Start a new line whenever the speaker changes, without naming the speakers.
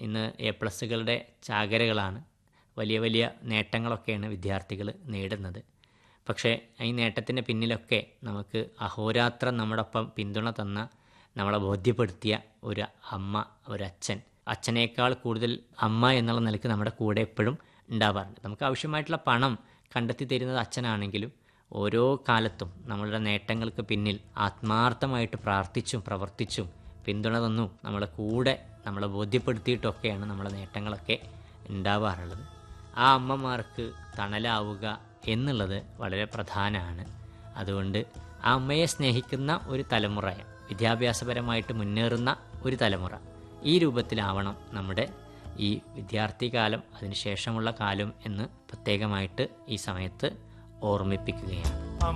ഇന്ന് എ പ്ലസുകളുടെ ചാകരകളാണ് വലിയ വലിയ നേട്ടങ്ങളൊക്കെയാണ് വിദ്യാർത്ഥികൾ നേടുന്നത് പക്ഷേ ഈ നേട്ടത്തിൻ്റെ പിന്നിലൊക്കെ നമുക്ക് അഹോരാത്രം നമ്മുടെ ഒപ്പം പിന്തുണ തന്ന നമ്മളെ ബോധ്യപ്പെടുത്തിയ ഒരു അമ്മ ഒരച്ഛൻ അച്ഛനേക്കാൾ കൂടുതൽ അമ്മ എന്നുള്ള നിലയ്ക്ക് നമ്മുടെ കൂടെ എപ്പോഴും ഉണ്ടാവാറുണ്ട് നമുക്ക് ആവശ്യമായിട്ടുള്ള പണം കണ്ടെത്തി തരുന്നത് അച്ഛനാണെങ്കിലും ഓരോ കാലത്തും നമ്മളുടെ നേട്ടങ്ങൾക്ക് പിന്നിൽ ആത്മാർത്ഥമായിട്ട് പ്രാർത്ഥിച്ചും പ്രവർത്തിച്ചും പിന്തുണ തന്നും നമ്മളെ കൂടെ നമ്മളെ ബോധ്യപ്പെടുത്തിയിട്ടൊക്കെയാണ് നമ്മളെ നേട്ടങ്ങളൊക്കെ ഉണ്ടാവാറുള്ളത് ആ അമ്മമാർക്ക് തണലാവുക എന്നുള്ളത് വളരെ പ്രധാനമാണ് അതുകൊണ്ട് ആ അമ്മയെ സ്നേഹിക്കുന്ന ഒരു തലമുറ വിദ്യാഭ്യാസപരമായിട്ട് മുന്നേറുന്ന ഒരു തലമുറ ഈ രൂപത്തിലാവണം നമ്മുടെ ഈ വിദ്യാർത്ഥി കാലം അതിനുശേഷമുള്ള കാലം എന്ന് പ്രത്യേകമായിട്ട് ഈ സമയത്ത് ഓർമ്മിപ്പിക്കുകയാണ്